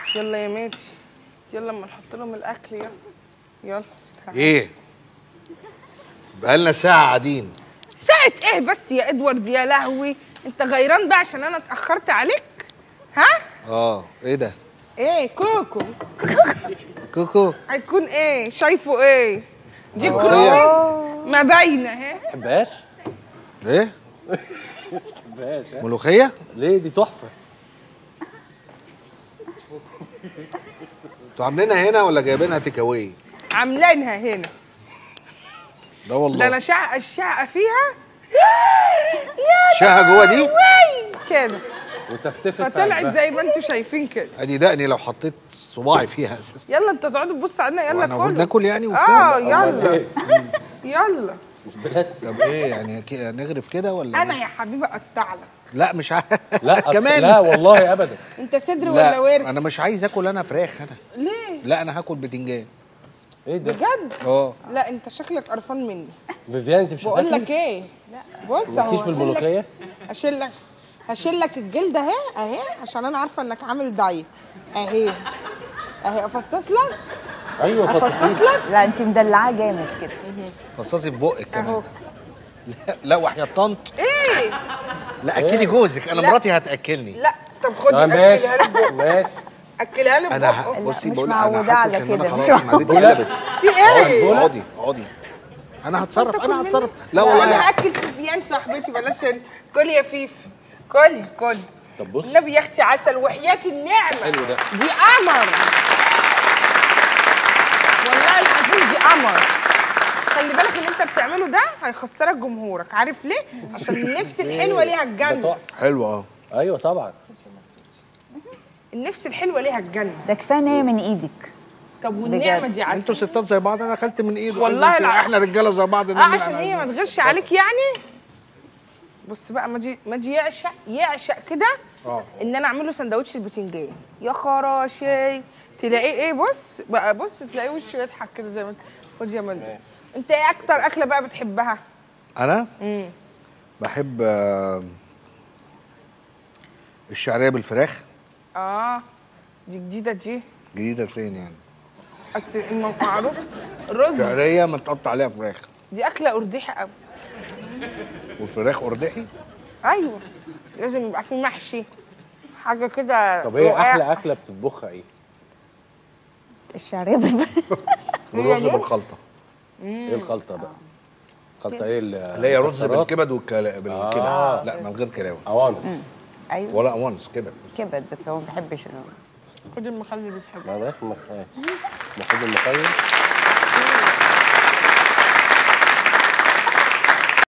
يلا يا ماتي يلا اما نحط لهم الاكل يلا يلا تعال. ايه بقالنا ساعه قاعدين ساعة ايه بس يا ادوارد يا لهوي انت غيران بقى عشان انا اتاخرت عليك ها اه ايه ده ايه كوكو كوكو هيكون ايه شايفه ايه دي ملوخية. كرومي ما باينه اهي تحبهاش؟ ايه تحبهاش ها؟ ملوخيه ليه دي تحفه انتوا عاملينها هنا ولا جايبينها تيك اواي عاملينها هنا ده ده والله انا شقه الشقه فيها شقه جوه دي كده وتفتفت في فطلعت قلبها. زي ما انتوا شايفين كده ادي دقني لو حطيت صباعي فيها اساسا يلا انت تقعدوا تبص علينا يلا وانا المفروض كله ناكل يعني وبتاع؟ اه يلا إيه؟ يلا مش بلاستيك طب ايه يعني كي- نغرف كده ولا انا يا حبيبي اقطع لك لا مش عارف لا كمان لا والله ابدا انت صدر لا ولا ورك انا مش عايز اكل انا فراخ انا ليه لا انا هاكل بتنجان ايه ده بجد اه لا انت شكلك قرفان مني فيفيان انت مش بقول هتاكلي؟ لك ايه بص مالكيش اهو في هشيل لك- الملوخيه هشيل لك هشيل لك الجلد اهي اهي عشان انا عارفه انك عامل دايت اهي اهي افصص لك ايوه افصص فصصين لك لا انت مدلعاه جامد كده فصاصي في بقك اهو كمان لا وحياة طنط ايه لا اكلي جوزك انا لا. مراتي هتاكلني لا طب خدي آه، اكلها لي ماشي ببقك ماشي اكلها لي انا ببقك ه- بصي مش بقول انا معودة حاسس على ان انا كده، خلاص مش معدتي معودة. قلبت في ايه اقعدي اقعدي انا هتصرف تاكل انا مني؟ هتصرف لا لا والله انا يا- هاكل فيفيان صاحبتي بلاش انت. كل يا فيفي كل كل طب بص النبي يا اختي عسل وحياة النعمة حلو ده. دي قمر والله العظيم دي قمر خلي بالك اللي انت بتعمله ده هيخسرك جمهورك عارف ليه؟ عشان النفس الحلوة ليها ده الجنة تحفه حلو اه ايوه طبعا النفس الحلوة ليها الجنة ده كفايه ان هي من ايدك طب والنعمة بجد. دي عسل انتوا ستات زي بعض انا اكلت من ايده والله عايزين كده. الع- احنا رجاله زي بعض اه نعمل عشان اللي هي ما عايزينه. تغيرش عليك يعني بص بقى ماجي ماجي يعشق يعشق كده اه. ان انا اعمل له سندوتش البتنجان يا خراشي تلاقيه ايه بص بقى بص تلاقيه وشه يضحك كده زي ما انت خد يا مجدي انت ايه اكتر اكله بقى بتحبها انا بحب آه، الشعريه بالفراخ اه دي جديده دي جديده فين يعني بس الم- معروف الرز شعريه متقطع عليها فراخ دي اكله ارديحه قوي والفراخ اردحي ايوه لازم يبقى في محشي حاجه كده طب هي رقاق. احلى اكله بتطبخها ايه؟ الشعريه بال- والرز ليه؟ بالخلطه ايه الخلطه بقى؟ خلطه ايه ال- اللي هي رز المكسرات؟ بالكبد والكلا بالكبد آه. لا من غير كلاوي قوانص ايوه ولا وانس كبد كبد بس هو ما بيحبش ال- خد المخلل اللي بتحبه ما ده المخ- المفروض المخيم